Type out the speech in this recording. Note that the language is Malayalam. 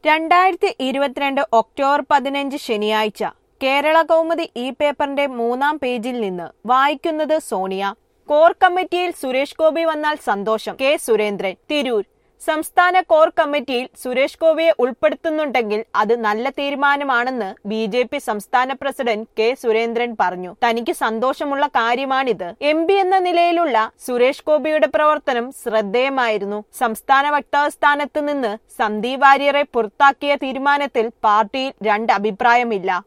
രണ്ടായിരത്തി ഇരുപത്തിരണ്ട് ഒക്ടോബർ പതിനഞ്ച് ശനിയാഴ്ച കേരള കൗമുദി ഈ പേപ്പറിന്റെ മൂന്നാം പേജിൽ നിന്ന് വായിക്കുന്നത് സോണിയ കോർ കമ്മിറ്റിയിൽ സുരേഷ് ഗോപി വന്നാൽ സന്തോഷം കെ സുരേന്ദ്രൻ തിരൂർ സംസ്ഥാന കോർ കമ്മിറ്റിയിൽ സുരേഷ് ഗോപിയെ ഉൾപ്പെടുത്തുന്നുണ്ടെങ്കിൽ അത് നല്ല തീരുമാനമാണെന്ന് ബി ജെ പി സംസ്ഥാന പ്രസിഡന്റ് കെ സുരേന്ദ്രൻ പറഞ്ഞു തനിക്ക് സന്തോഷമുള്ള കാര്യമാണിത് എം പി എന്ന നിലയിലുള്ള സുരേഷ് ഗോപിയുടെ പ്രവർത്തനം ശ്രദ്ധേയമായിരുന്നു സംസ്ഥാന വക്താവ് സ്ഥാനത്ത് നിന്ന് സന്ദീപ് വാര്യരെ പുറത്താക്കിയ തീരുമാനത്തിൽ പാർട്ടിയിൽ രണ്ട് അഭിപ്രായമില്ല